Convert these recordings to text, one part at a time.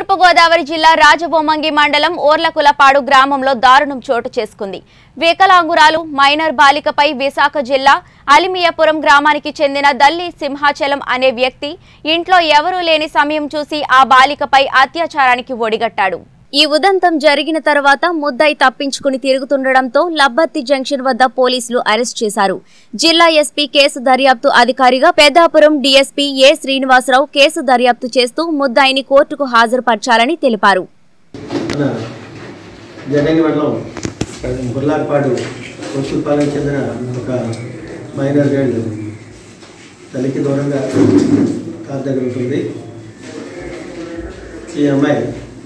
తూర్పుగోదావరి జిల్లా రాజబొమ్మంగి మండలం ఓర్లకులపాడు గ్రామంలో దారుణం చోటు చేసుకుంది వికలాంగురాలు మైనర్ బాలికపై విశాఖ జిల్లా అలిమియపురం గ్రామానికి చెందిన దల్లి సింహాచలం అనే వ్యక్తి ఇంట్లో ఎవరూ లేని సమయం చూసి ఆ బాలికపై అత్యాచారానికి ఒడిగట్టాడు ఈ ఉదంతం జరిగిన తర్వాత ముద్దాయి తప్పించుకుని తిరుగుతుండటంతో లబ్బర్తి జంక్షన్ వద్ద పోలీసులు అరెస్ట్ చేశారు జిల్లా ఎస్పీ కేసు దర్యాప్తు అధికారిగా Peddapuram DSP A Srinivasarao case దర్యాప్తు చేస్తూ ముద్దాయిని కోర్టుకు హాజరుపరచాలని తెలిపారు మన జగన్ మండలం బుర్లాపాడు కొత్తపాలెం చెందిన ఒక మైనర్ గర్ల్ తల్లికి దూరంగా కార్ దగ్గర ఉంటుంది ఈ అమ్మాయి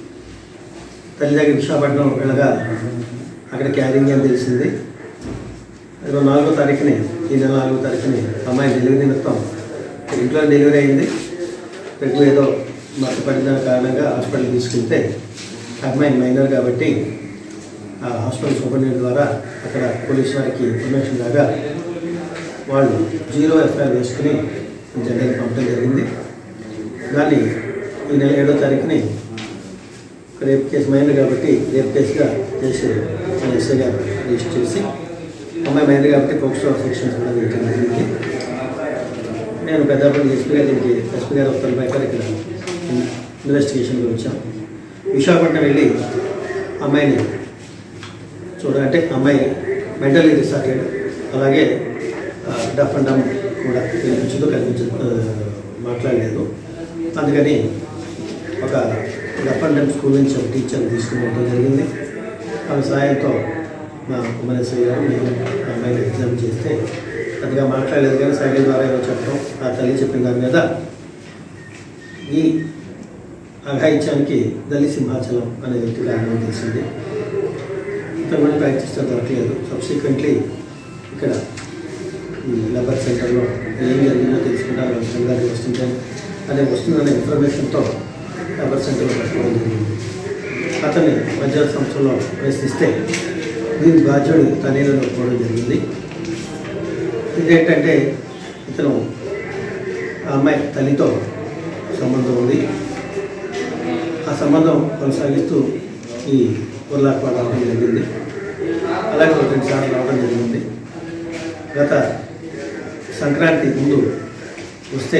తల్లి దగ్గర విశాఖపట్నం వెళ్ళగా అక్కడ క్యారింగ్ అని తెలిసింది ఇరవై నాలుగో తారీఖుని ఈ నెల నాలుగో తారీఖుని అమ్మాయి డెలివరీ నిమిత్తం ఇంట్లో డెలివరీ అయింది పెగ్గు ఏదో మత పడిన కారణంగా హాస్పిటల్ తీసుకెళ్తే అమ్మాయి మైనర్ కాబట్టి ఆ హాస్పిటల్ సూపరింటెండెంట్ ద్వారా అక్కడ పోలీస్ వారికి ఇన్ఫర్మేషన్ రాగా వాళ్ళు జీరో ఎఫ్ఐఆర్ వేసుకుని జగన్ పంపడం జరిగింది దాన్ని ఈ నెల ఏడో తారీఖుని రేప్ కేసు మైనర్ కాబట్టి రేప్ కేసుగా చేసి మన ఎస్ఐ గారు రిజిస్టర్ చేసి అమ్మాయి మైనర్ కాబట్టి పోక్సో సెక్షన్స్ కూడా వేయడం జరిగింది నేను పెద్దపల్లి ఎస్పీ గారి దీనికి ఎస్పీ గారు ఉత్తర ప్రకారం ఇక్కడ ఇన్వెస్టిగేషన్కి వచ్చాం విశాఖపట్నం వెళ్ళి అమ్మాయిని చూడాలంటే అమ్మాయి మెంటల్లీ రిసార్టెడ్ అలాగే డఫ్ అండ్ డమ్ కూడా కనిపించదు కనిపించదు మాట్లాడలేదు అందుకని ఒక డఫ్ అండ్ డమ్ స్కూల్ నుంచి ఒక టీచర్ తీసుకుని జరిగింది ఆమె సహాయంతో మా కుమారేశ్వర గారు నేను ఆ అమ్మాయిని ఎగ్జామ్ చేస్తే పెద్దగా మాట్లాడలేదు కానీ సైకిల్ ద్వారా ఏదో చెప్పడం ఆ తల్లి చెప్పిన దాని మీద ఈ అఘాయిత్యానికి దళి సింహాచలం అనే వ్యక్తి కారణం తెలిసింది ఇతను కూడా ప్రాక్టీస్ దొరకలేదు సబ్సిక్వెంట్లీ ఇక్కడ ఈ లేబర్ సెంటర్లో ఏం జరిగిందో తెలుసుకుంటారు అవసరం గారికి వస్తుంటే అదే వస్తుందనే ఇన్ఫర్మేషన్తో లేబర్ సెంటర్లో పట్టుకోవడం జరిగింది అతన్ని మధ్య సంస్థలో ప్రశ్నిస్తే దీని బాధ్యుడు తనేనని ఒప్పుకోవడం జరిగింది ఇదేంటంటే ఇతను ఆ అమ్మాయి తల్లితో సంబంధం ఉంది ఆ సంబంధం కొనసాగిస్తూ ఈ ఉర్లాపాడు రావడం జరిగింది అలాగే ఒక రెండు సార్లు రావడం జరిగింది గత సంక్రాంతి ముందు వస్తే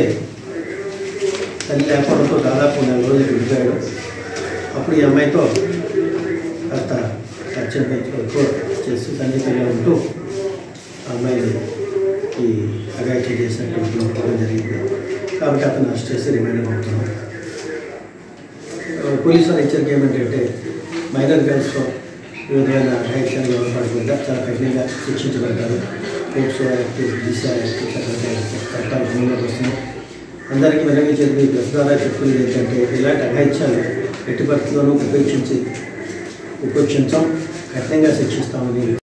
తల్లి లేకపోవడంతో దాదాపు నెల రోజులు విడిపోయాడు అప్పుడు ఈ అమ్మాయితో కాస్త పరిచయం పెంచు- ఎక్కువ చేసి సన్నిహితంగా ఉంటూ ఆ అమ్మాయిని ఈ అగాయిత్యం చేసినట్టు ఒప్పుకోవడం జరిగింది కాబట్టి అతను అరెస్ట్ చేసి రిమైండ్ అవుతున్నాం పోలీసు వారు హెచ్చరిక ఏమిటంటే మైనర్ గర్ల్స్తో ఈ విధమైన అఘాయిత్యాలు ఎవరు చాలా కఠినంగా శిక్షించబడతారు పోక్సో యాక్ట్ దిశ యాక్ట్ చట్టాలు అమల్లోకి వస్తున్నాయి అందరికీ వినవించేది మీ ప్రెస్ ద్వారా చెప్పుకునేది ఏంటంటే ఇలాంటి అఘాయిత్యాలు ఎట్టి పరిస్థితుల్లోనూ ఉపేక్షించి ఉపేక్షించాం కఠినంగా శిక్షిస్తామని